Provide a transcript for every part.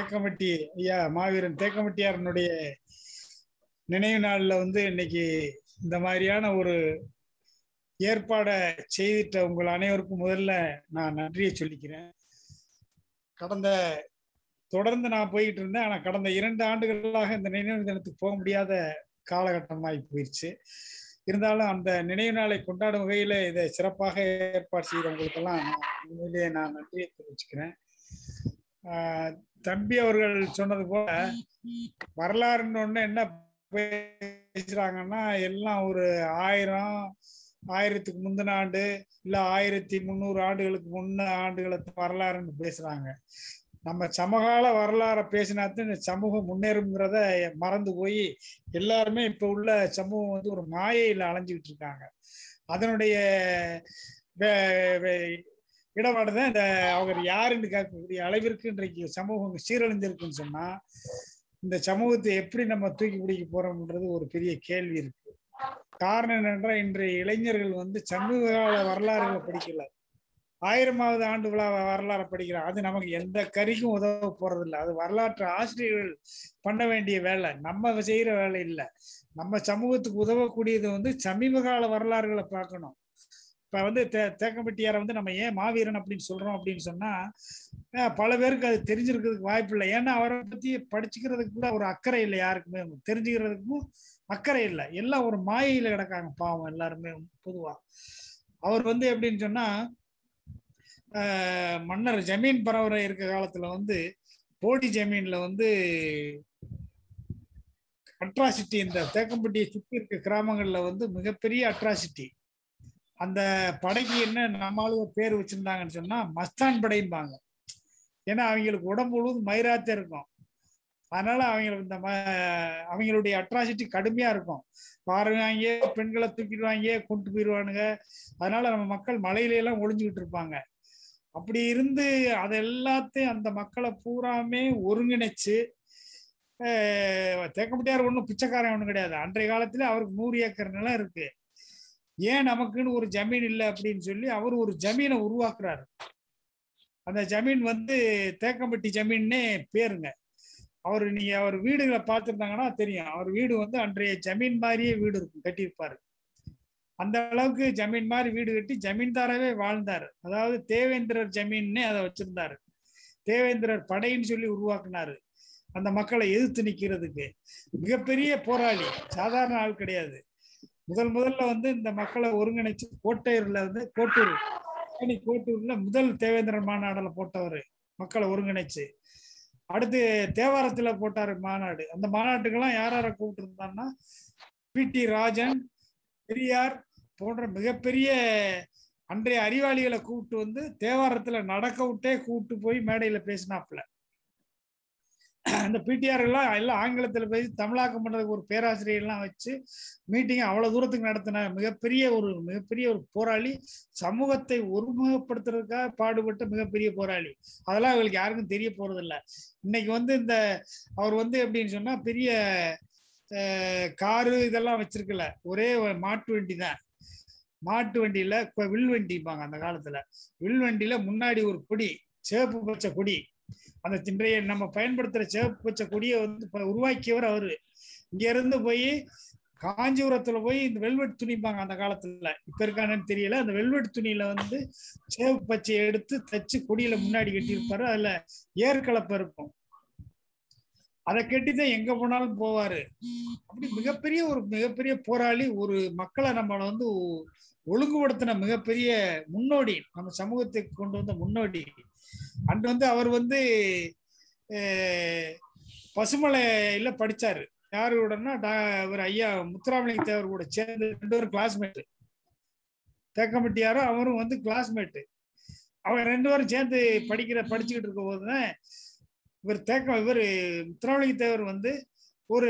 தேக்கம்பட்டி ஐயா மாவீரன் தேக்கம்பட்டியாரனுடைய நினைவு நாள்ல வந்து இன்னைக்கு இந்த மாதிரியான ஒரு ஏற்பாடை செய்திட்ட உங்கள் அனைவருக்கும் முதல்ல நான் நன்றியை சொல்லிக்கிறேன் கடந்த தொடர்ந்து நான் போயிட்டு இருந்தேன் ஆனா கடந்த இரண்டு ஆண்டுகளாக இந்த நினைவு தினத்துக்கு போக முடியாத காலகட்டமாகி போயிடுச்சு இருந்தாலும் அந்த நினைவு நாளை கொண்டாடும் வகையில இதை சிறப்பாக ஏற்பாடு செய்தவங்களுக்கெல்லாம் நான் உண்மையிலேயே நான் நன்றியை தெரிவிச்சுக்கிறேன் ஆஹ் தம்பி அவர்கள் சொன்னது போல வரலாறுன்னு ஒண்ணு என்ன பேசுறாங்கன்னா எல்லாம் ஒரு ஆயிரம் ஆயிரத்துக்கு முந்தின ஆண்டு இல்ல ஆயிரத்தி முந்நூறு ஆண்டுகளுக்கு முன்ன ஆண்டுகளை வரலாறுன்னு பேசுறாங்க நம்ம சமகால வரலாறை பேசினாத்தான் இந்த சமூகம் முன்னேறுங்கிறத மறந்து போய் எல்லாருமே இப்ப உள்ள சமூகம் வந்து ஒரு மாயையில அலைஞ்சுக்கிட்டு இருக்காங்க அதனுடைய இடபாடுதான் இந்த அவர் யாருன்னு கேட்கக்கூடிய அளவிற்கு இன்றைக்கு சமூகம் சீரழிஞ்சிருக்குன்னு சொன்னா இந்த சமூகத்தை எப்படி நம்ம தூக்கி பிடிக்க போறோம்ன்றது ஒரு பெரிய கேள்வி இருக்கு காரணம் என்னென்றால் இன்றைய இளைஞர்கள் வந்து சமூக கால வரலாறுகளை படிக்கல ஆயிரமாவது ஆண்டு விழா வரலாறு படிக்கிறோம் அது நமக்கு எந்த கறிக்கும் உதவ போறதில்லை அது வரலாற்று ஆசிரியர்கள் பண்ண வேண்டிய வேலை நம்ம செய்யற வேலை இல்லை நம்ம சமூகத்துக்கு உதவக்கூடியது வந்து சமீப கால வரலாறுகளை பார்க்கணும் இப்ப வந்து தே தேக்கம்பட்டியாரை வந்து நம்ம ஏன் மாவீரன் அப்படின்னு சொல்றோம் அப்படின்னு சொன்னா பல பேருக்கு அது தெரிஞ்சிருக்கிறதுக்கு வாய்ப்பு இல்லை ஏன்னா அவரை பத்தி படிச்சுக்கிறதுக்கு கூட ஒரு அக்கறை இல்லை யாருக்குமே தெரிஞ்சுக்கிறதுக்கும் அக்கறை இல்லை எல்லாம் ஒரு மாயையில கிடக்காங்க பாவம் எல்லாருமே பொதுவா அவர் வந்து எப்படின்னு சொன்னா மன்னர் ஜமீன் பரவரை இருக்க காலத்துல வந்து போடி ஜமீன்ல வந்து அட்ராசிட்டி இந்த தேக்கம்பட்டியை சுற்றி இருக்க கிராமங்கள்ல வந்து மிகப்பெரிய அட்ராசிட்டி அந்த படைக்கு என்ன நம்மளுக்கு பேர் வச்சிருந்தாங்கன்னு சொன்னா மஸ்தான் படைம்பாங்க ஏன்னா அவங்களுக்கு உடம்பு முழுவதும் மயிராத்தே இருக்கும் அதனால அவங்களுக்கு இந்த அவங்களுடைய அட்ராசிட்டி கடுமையா இருக்கும் பாருவாங்க பெண்களை தூக்கிடுவாங்க கொண்டு போயிடுவானுங்க அதனால நம்ம மக்கள் மலையில எல்லாம் ஒளிஞ்சுக்கிட்டு இருப்பாங்க அப்படி இருந்து அது எல்லாத்தையும் அந்த மக்களை பூராமே ஒருங்கிணைச்சு தேக்கப்பட்டியார் ஒன்றும் பிச்சைக்காரன் ஒன்றும் கிடையாது அன்றைய காலத்துல அவருக்கு நூறு ஏக்கர் நிலம் இருக்கு ஏன் நமக்குன்னு ஒரு ஜமீன் இல்லை அப்படின்னு சொல்லி அவர் ஒரு ஜமீனை உருவாக்குறாரு அந்த ஜமீன் வந்து தேக்கம்பட்டி ஜமீன்னே பேருங்க அவர் நீங்க அவர் வீடுகளை பார்த்துருந்தாங்கன்னா தெரியும் அவர் வீடு வந்து அன்றைய ஜமீன் மாதிரியே வீடு இருக்கும் கட்டியிருப்பாரு அந்த அளவுக்கு ஜமீன் மாதிரி வீடு கட்டி ஜமீன்தாராவே வாழ்ந்தார் அதாவது தேவேந்திரர் ஜமீன்னே அதை வச்சிருந்தாரு தேவேந்திரர் படைன்னு சொல்லி உருவாக்குனாரு அந்த மக்களை எதிர்த்து நிக்கிறதுக்கு மிகப்பெரிய போராளி சாதாரண ஆள் கிடையாது முதல் முதல்ல வந்து இந்த மக்களை ஒருங்கிணைச்சு கோட்டையூர்ல வந்து கோட்டூர் தேனி கோட்டூர்ல முதல் தேவேந்திரன் மாநாடுல போட்டவர் மக்களை ஒருங்கிணைச்சு அடுத்து தேவாரத்துல போட்டாரு மாநாடு அந்த மாநாட்டுக்கெல்லாம் யார் யாரை கூப்பிட்டு இருந்தான்னா பி டி ராஜன் பெரியார் போன்ற மிகப்பெரிய அன்றைய அறிவாளிகளை கூப்பிட்டு வந்து தேவாரத்துல நடக்க விட்டே கூப்பிட்டு போய் மேடையில பேசினாப்புல அந்த பிடிஆர் எல்லாம் எல்லாம் ஆங்கிலத்துல பேசி தமிழாக்கம் பண்றதுக்கு ஒரு பேராசிரியர் எல்லாம் வச்சு மீட்டிங் அவ்வளவு தூரத்துக்கு நடத்தின மிகப்பெரிய ஒரு மிகப்பெரிய ஒரு போராளி சமூகத்தை ஒருமுகப்படுத்துறதுக்காக பாடுபட்ட மிகப்பெரிய போராளி அதெல்லாம் அவங்களுக்கு யாருக்கும் தெரிய போறது இல்லை இன்னைக்கு வந்து இந்த அவர் வந்து எப்படின்னு சொன்னா பெரிய காரு இதெல்லாம் வச்சிருக்கல ஒரே மாட்டு வண்டி தான் மாட்டு வண்டியில வில் வண்டிப்பாங்க அந்த காலத்துல வில் வண்டியில முன்னாடி ஒரு கொடி சிவப்பு பச்சை கொடி அந்த இன்றைய நம்ம பயன்படுத்துற சிவப்பு பச்சை கொடியை வந்து உருவாக்கியவர் அவரு இங்க இருந்து போய் காஞ்சிபுரத்துல போய் இந்த வெல்வெட் துணிப்பாங்க அந்த காலத்துல இப்ப இருக்கானு தெரியல அந்த வெல்வெட் துணியில வந்து சிவப்பு பச்சையை எடுத்து தச்சு கொடியில முன்னாடி கட்டியிருப்பாரு அதுல ஏற்கலப்ப இருக்கும் அதை கட்டிதான் எங்க போனாலும் போவாரு அப்படி மிகப்பெரிய ஒரு மிகப்பெரிய போராளி ஒரு மக்களை நம்மளை வந்து ஒழுங்குபடுத்தின மிகப்பெரிய முன்னோடி நம்ம சமூகத்துக்கு கொண்டு வந்த முன்னோடி அன்று வந்து அவர் வந்து பசுமலையில படிச்சாரு யாருடனா இவர் ஐயா முத்துராமலிங்க தேவர் கூட சேர்ந்து ரெண்டு பேரும் கிளாஸ்மேட்டு தேக்கம்பட்டியாரும் அவரும் வந்து கிளாஸ்மேட்டு அவங்க ரெண்டு பேரும் சேர்ந்து படிக்கிற படிச்சுக்கிட்டு இருக்க போதுதான் இவர் தேக்க இவர் முத்துராமலிங்க தேவர் வந்து ஒரு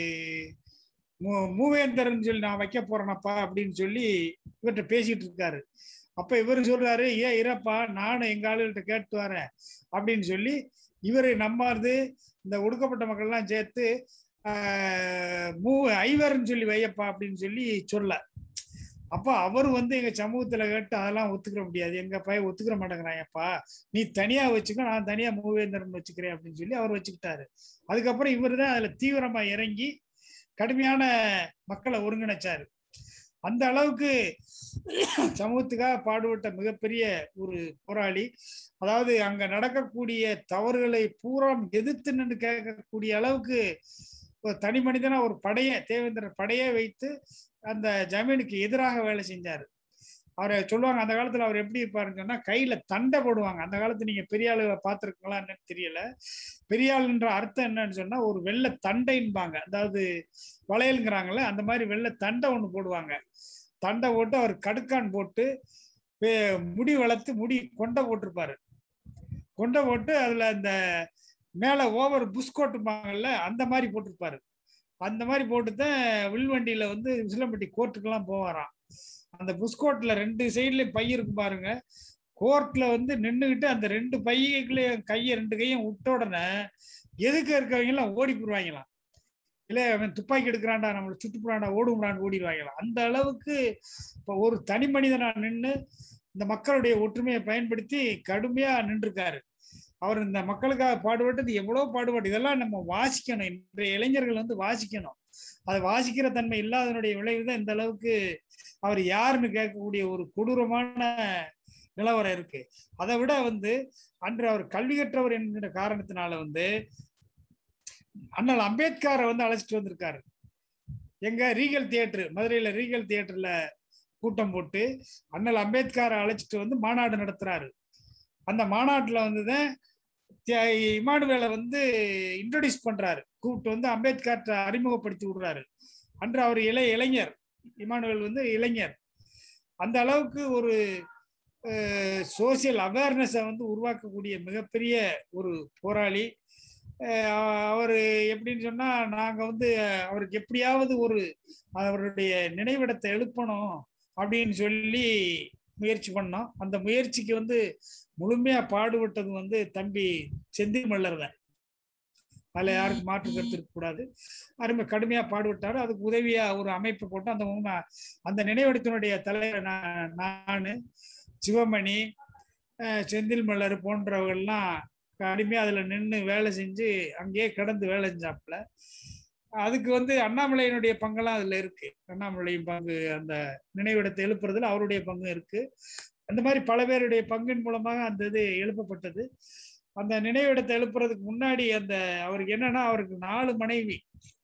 மூவேந்தர்னு சொல்லி நான் வைக்க போறேனப்பா அப்படின்னு சொல்லி இவர்கிட்ட பேசிட்டு இருக்காரு அப்ப இவர் சொல்றாரு ஏன் இறப்பா நானும் எங்க ஆளுகிட்ட கேட்டு வரேன் அப்படின்னு சொல்லி இவர் நம்மார்ந்து இந்த ஒடுக்கப்பட்ட மக்கள்லாம் சேர்த்து மூ ஐவர்னு சொல்லி வையப்பா அப்படின்னு சொல்லி சொல்ல அப்ப அவர் வந்து எங்க சமூகத்துல கேட்டு அதெல்லாம் ஒத்துக்கிற முடியாது எங்க பையன் ஒத்துக்கிற மாட்டேங்கிறாயப்பா நீ தனியா வச்சுக்க நான் தனியா மூவேந்தரன் வச்சுக்கிறேன் அப்படின்னு சொல்லி அவர் வச்சுக்கிட்டாரு அதுக்கப்புறம் இவர் தான் அதுல தீவிரமா இறங்கி கடுமையான மக்களை ஒருங்கிணைச்சாரு அந்த அளவுக்கு சமூகத்துக்காக பாடுபட்ட மிகப்பெரிய ஒரு போராளி அதாவது அங்க நடக்கக்கூடிய தவறுகளை பூரா எதிர்த்து நின்று கேட்கக்கூடிய அளவுக்கு ஒரு தனி மனிதனா ஒரு படையை தேவேந்திரர் படையை வைத்து அந்த ஜமீனுக்கு எதிராக வேலை செஞ்சாரு அவரை சொல்லுவாங்க அந்த காலத்துல அவர் எப்படி இருப்பாருன்னு சொன்னா கையில தண்டை போடுவாங்க அந்த காலத்து நீங்க பெரிய ஆளுகளை பார்த்துருக்கீங்களா என்னன்னு தெரியல பெரிய ஆளுன்ற அர்த்தம் என்னன்னு சொன்னா ஒரு வெள்ளை தண்டைன்பாங்க அதாவது வளையலுங்கிறாங்கல்ல அந்த மாதிரி வெள்ளை தண்டை ஒண்ணு போடுவாங்க தண்டை போட்டு அவர் கடுக்கான் போட்டு பே- முடி வளர்த்து முடி கொண்டை போட்டிருப்பாரு கொண்டை போட்டு அதுல அந்த மேல ஓவர் புஷ்கோட்டுப்பாங்கல்ல அந்த மாதிரி போட்டிருப்பாரு அந்த மாதிரி போட்டு தான் வில்வண்டியில வந்து விசிலம்பட்டி கோர்ட்டுக்கெல்லாம் போவாராம் அந்த புஷ்கோட்ல ரெண்டு சைட்லயும் பை இருக்கும் பாருங்க கோர்ட்ல வந்து நின்றுகிட்டு அந்த ரெண்டு பையக்குள்ளேயும் கையை ரெண்டு கையும் விட்ட உடனே எதுக்கு இருக்கவங்க எல்லாம் ஓடி போடுவாங்களாம் இல்ல அவன் துப்பாக்கி எடுக்கிறான்டா நம்மளை சுட்டு போறான்டா ஓடுறான்னு ஓடிடுவாங்களாம் அந்த அளவுக்கு இப்போ ஒரு தனி மனிதனா நின்று இந்த மக்களுடைய ஒற்றுமையை பயன்படுத்தி கடுமையா நின்றுருக்காரு அவர் இந்த மக்களுக்காக பாடுபட்டது எவ்வளவு பாடுபட்டு இதெல்லாம் நம்ம வாசிக்கணும் இன்றைய இளைஞர்கள் வந்து வாசிக்கணும் அதை வாசிக்கிற தன்மை இல்லாதனுடைய விளைவு தான் இந்த அளவுக்கு அவர் யாருன்னு கேட்கக்கூடிய ஒரு கொடூரமான நிலவரம் இருக்கு அதை விட வந்து அன்று அவர் கல்வி கற்றவர் என்கிற காரணத்தினால வந்து அண்ணல் அம்பேத்கரை வந்து அழைச்சிட்டு வந்திருக்காரு எங்க ரீகல் தியேட்டர் மதுரையில ரீகல் தியேட்டர்ல கூட்டம் போட்டு அண்ணல் அம்பேத்கரை அழைச்சிட்டு வந்து மாநாடு நடத்துறாரு அந்த மாநாட்டுல வந்துதான் தியா- இமானுவேலை வந்து இன்ட்ரோடியூஸ் பண்றாரு கூப்பிட்டு வந்து அம்பேத்கர்ட்ட அறிமுகப்படுத்தி விடுறாரு அன்று அவர் இளை இளைஞர் இமானுவேல் வந்து இளைஞர் அந்த அளவுக்கு ஒரு சோசியல் அவேர்னஸை வந்து உருவாக்கக்கூடிய மிகப்பெரிய ஒரு போராளி அவர் எப்படின்னு சொன்னா நாங்க வந்து அவருக்கு எப்படியாவது ஒரு அவருடைய நினைவிடத்தை எழுப்பணும் அப்படின்னு சொல்லி முயற்சி பண்ணோம் அந்த முயற்சிக்கு வந்து முழுமையா பாடுபட்டது வந்து தம்பி செந்தில் மல்லர் தான் அதுல யாருக்கும் மாற்று கருத்து இருக்கக்கூடாது அருமை கடுமையா பாடுபட்டாரு அதுக்கு உதவியா ஒரு அமைப்பு போட்டு அந்த உண்மை- அந்த நினைவிடத்தினுடைய தலைவர் நான் நானு சிவமணி அஹ் செந்தில் மல்லர் போன்றவர்கள்லாம் கடுமையா அதுல நின்று வேலை செஞ்சு அங்கேயே கிடந்து வேலை செஞ்சாப்புல அதுக்கு வந்து அண்ணாமலையினுடைய பங்கெல்லாம் அதுல இருக்கு அண்ணாமலையின் பங்கு அந்த நினைவிடத்தை எழுப்புறதுல அவருடைய பங்கு இருக்கு அந்த மாதிரி பல பேருடைய பங்கின் மூலமாக அந்த இது எழுப்பப்பட்டது அந்த நினைவிடத்தை எழுப்புறதுக்கு முன்னாடி அந்த அவருக்கு என்னன்னா அவருக்கு நாலு மனைவி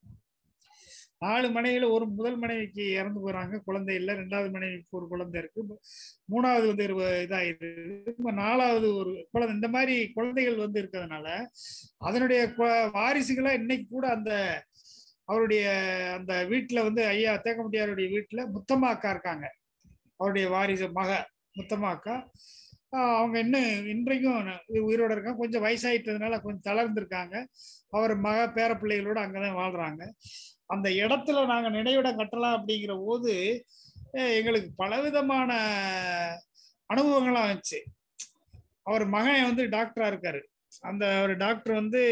நாலு மனைவியில ஒரு முதல் மனைவிக்கு இறந்து போறாங்க குழந்தை இல்லை ரெண்டாவது மனைவிக்கு ஒரு குழந்தை இருக்கு மூணாவது வந்து ஒரு இதாயிருக்கு இப்ப நாலாவது ஒரு குழந்தை இந்த மாதிரி குழந்தைகள் வந்து இருக்கிறதுனால அதனுடைய கு- வாரிசுகளா இன்னைக்கு கூட அந்த அவருடைய அந்த வீட்டுல வந்து ஐயா தேக்கமுட்டியாருடைய வீட்டுல முத்தம்மா அக்கா இருக்காங்க அவருடைய வாரிசு மக முத்தம்மா அக்கா ஆஹ் அவங்க இன்னும் இன்றைக்கும் உயிரோட இருக்காங்க கொஞ்சம் வயசாயிட்டதுனால கொஞ்சம் தளர்ந்திருக்காங்க அவர் மக பேர பிள்ளைகளோட அங்கதான் வாழ்றாங்க அந்த இடத்துல நாங்க நினைவிடம் கட்டலாம் அப்படிங்கிற போது அஹ் எங்களுக்கு பலவிதமான அனுபவங்கள்லாம் வந்துச்சு அவர் மகன் வந்து டாக்டரா இருக்காரு அந்த ஒரு டாக்டர் வந்து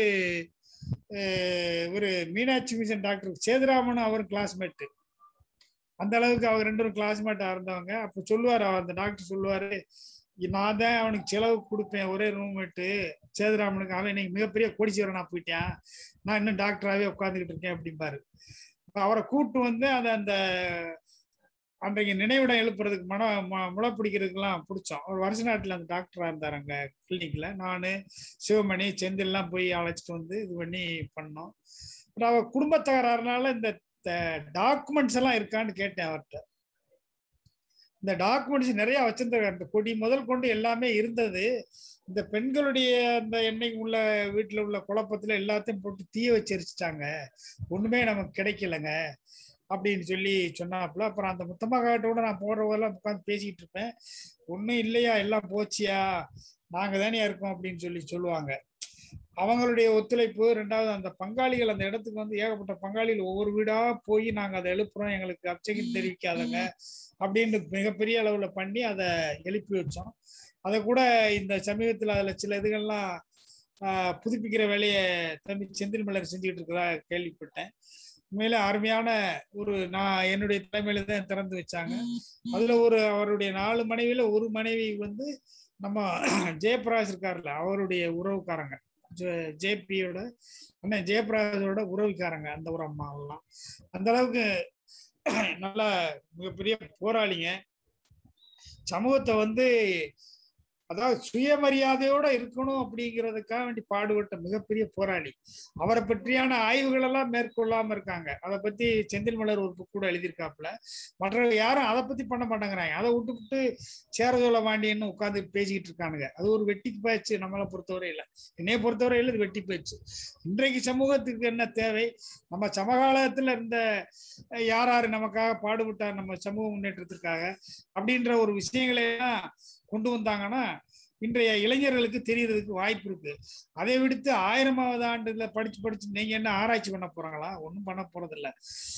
ஒரு மீனாட்சி மிஷன் டாக்டர் சேதுராமன் அவர் கிளாஸ்மேட்டு அந்த அளவுக்கு அவர் ரெண்டு பேரும் கிளாஸ்மேட்டா இருந்தவங்க அப்ப சொல்லுவார் அவர் அந்த டாக்டர் சொல்லுவாரு நான் தான் அவனுக்கு செலவு கொடுப்பேன் ஒரே ரூம்மேட்டு சேதுராமனுக்கு அவன் இன்னைக்கு மிகப்பெரிய கோடீஸ்வரனா போயிட்டான் நான் இன்னும் டாக்டராகவே உட்காந்துக்கிட்டு இருக்கேன் அப்படிம்பாரு அப்ப அவரை கூட்டு வந்து அதை அந்த அன்றைக்கு நினைவிடம் எழுப்புறதுக்கு மன ம- முளை பிடிக்கிறதுக்கெல்லாம் பிடிச்சோம் அவர் வருஷ நாட்டில் அந்த டாக்டரா இருந்தார் அங்க கிளினிக்ல நானு சிவமணி செந்தில்லாம் போய் அழைச்சிட்டு வந்து இது பண்ணி பண்ணோம் பட் அவர் குடும்ப தகராறுனால இந்த டாக்குமெண்ட்ஸ் எல்லாம் இருக்கான்னு கேட்டேன் அவர்கிட்ட இந்த டாக்குமெண்ட்ஸ் நிறைய வச்சிருந்தாரு அந்த கொடி முதல் கொண்டு எல்லாமே இருந்தது இந்த பெண்களுடைய அந்த எண்ணெய் உள்ள வீட்டுல உள்ள குழப்பத்துல எல்லாத்தையும் போட்டு தீய வச்சு எரிச்சிட்டாங்க ஒண்ணுமே நமக்கு கிடைக்கலங்க அப்படின்னு சொல்லி சொன்னாப்புல அப்புறம் அந்த முத்தம்மா காட்டோட நான் போறவெல்லாம் உட்காந்து பேசிக்கிட்டு இருப்பேன் ஒண்ணும் இல்லையா எல்லாம் போச்சியா நாங்க தானே இருக்கோம் அப்படின்னு சொல்லி சொல்லுவாங்க அவங்களுடைய ஒத்துழைப்பு ரெண்டாவது அந்த பங்காளிகள் அந்த இடத்துக்கு வந்து ஏகப்பட்ட பங்காளிகள் ஒவ்வொரு வீடா போய் நாங்க அதை எழுப்புறோம் எங்களுக்கு அப்சகம் தெரிவிக்காதங்க அப்படின்னு மிகப்பெரிய அளவுல பண்ணி அதை எழுப்பி வச்சோம் அதை கூட இந்த சமீபத்துல அதுல சில இதுகள்லாம் ஆஹ், புதுப்பிக்கிற வேலையை தம்பி செந்தில் மலர் செஞ்சுக்கிட்டு இருக்கிறதா கேள்விப்பட்டேன் உண்மையில அருமையான ஒரு நான் என்னுடைய தலைமையில தான் திறந்து வச்சாங்க அதுல ஒரு அவருடைய நாலு மனைவியில ஒரு மனைவி வந்து நம்ம ஜெயபிரகாஷ் இருக்காருல்ல அவருடைய உறவுக்காரங்க ஜேபியோட அண்ணன் ஜெயபிரகாஷோட உறவுக்காரங்க அந்த ஒரு அம்மா எல்லாம் அந்த அளவுக்கு நல்லா மிகப்பெரிய போராளிங்க சமூகத்தை வந்து அதாவது சுயமரியாதையோட இருக்கணும் அப்படிங்கிறதுக்காக வேண்டி பாடுபட்ட மிகப்பெரிய போராளி அவரை பற்றியான ஆய்வுகள் எல்லாம் மேற்கொள்ளாம இருக்காங்க அதை பத்தி செந்தில் மலர் ஒரு book கூட எழுதியிருக்காப்புல மற்ற யாரும் அதை பத்தி பண்ண மாட்டேங்கிறாங்க அதை விட்டுவிட்டு சேர சொல்ல வாண்டியன்னு உட்காந்து பேசிக்கிட்டு இருக்கானுங்க அது ஒரு வெட்டி பேச்சு நம்மளை பொறுத்தவரையில என்னைய பொறுத்தவரையில இது வெட்டி பேச்சு இன்றைக்கு சமூகத்துக்கு என்ன தேவை நம்ம சமகாலத்துல இருந்த அஹ், யார் யாரு நமக்காக பாடுபட்டார் நம்ம சமூக முன்னேற்றத்திற்காக அப்படின்ற ஒரு விஷயங்களை எல்லாம் கொண்டு வந்தாங்கன்னா இன்றைய இளைஞர்களுக்கு தெரியறதுக்கு வாய்ப்பு இருக்கு அதை விடுத்து ஆயிரமாவது ஆண்டுல படிச்சு படிச்சு நீங்க என்ன ஆராய்ச்சி பண்ண போறாங்களா ஒண்ணும் பண்ண போறதில்ல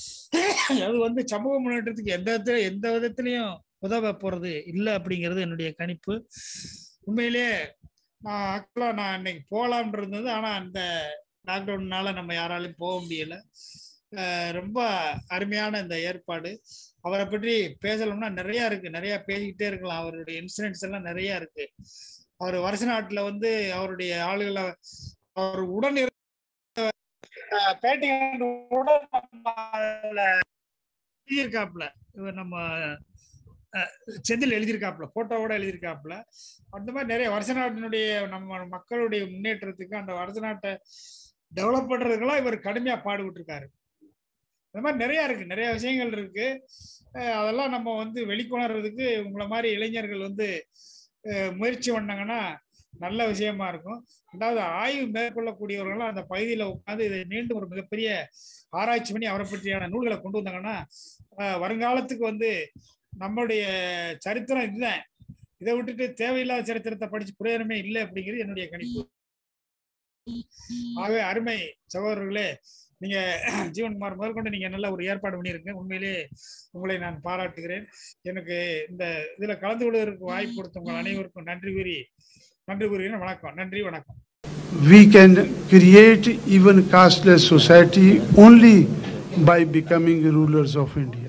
அது வந்து சமூக முன்னேற்றத்துக்கு எந்த விதத்துல எந்த விதத்திலையும் உதவ போறது இல்லை அப்படிங்கிறது என்னுடைய கணிப்பு உண்மையிலேயே நான் ஆக்சுவலா நான் இன்னைக்கு போகலாம்னு இருந்தது ஆனா அந்த லாக்டவுன்னால நம்ம யாராலையும் போக முடியல அஹ் ரொம்ப அருமையான இந்த ஏற்பாடு அவரை பற்றி பேசணும்னா நிறைய இருக்கு நிறைய பேசிக்கிட்டே இருக்கலாம் அவருடைய இன்சிடென்ட்ஸ் எல்லாம் நிறைய இருக்கு அவர் வருஷ நாட்டுல வந்து அவருடைய ஆளுகளை அவர் உடன் இருந்த அஹ், பேட்டிகளோட நம்ம அதுல எழுதியிருக்காப்புல இவர் நம்ம அஹ், செந்தில் எழுதியிருக்காப்புல போட்டோவோட எழுதியிருக்காப்புல அந்த மாதிரி நிறைய வருஷ நாட்டினுடைய நம்ம மக்களுடைய முன்னேற்றத்துக்கு அந்த வருஷ நாட்டை டெவலப் பண்றதுக்கெல்லாம் இவர் கடுமையா பாடுபட்டு இருக்காரு இந்த மாதிரி நிறைய இருக்கு நிறைய விஷயங்கள் இருக்கு அஹ் அதெல்லாம் நம்ம வந்து வெளிக்கொணர்றதுக்கு உங்களை மாதிரி இளைஞர்கள் வந்து அஹ் முயற்சி பண்ணாங்கன்னா நல்ல விஷயமா இருக்கும் ரெண்டாவது ஆய்வு மேற்கொள்ளக்கூடியவர்களும் அந்த பகுதியில உட்காந்து இதை மீண்டும் ஒரு மிகப்பெரிய ஆராய்ச்சி பண்ணி அவரை பற்றியான நூல்களை கொண்டு வந்தாங்கன்னா அஹ் வருங்காலத்துக்கு வந்து நம்மளுடைய சரித்திரம் இதுதான் இதை விட்டுட்டு தேவையில்லாத சரித்திரத்தை படிச்சு பிரயோஜனமே இல்லை அப்படிங்கிறது என்னுடைய கணிப்பு ஆகவே அருமை சகோதரர்களே நீங்க ஜீவன்குமார் முதற்கொண்டு நீங்க நல்ல ஒரு ஏற்பாடு பண்ணியிருக்கீங்க உண்மையிலே உங்களை நான் பாராட்டுகிறேன் எனக்கு இந்த இதுல கலந்து கொள்வதற்கு வாய்ப்பு கொடுத்த உங்கள் அனைவருக்கும் நன்றி கூறி நன்றி கூறுகிறேன் வணக்கம் நன்றி வணக்கம் we can create even casteless society only by becoming rulers of India.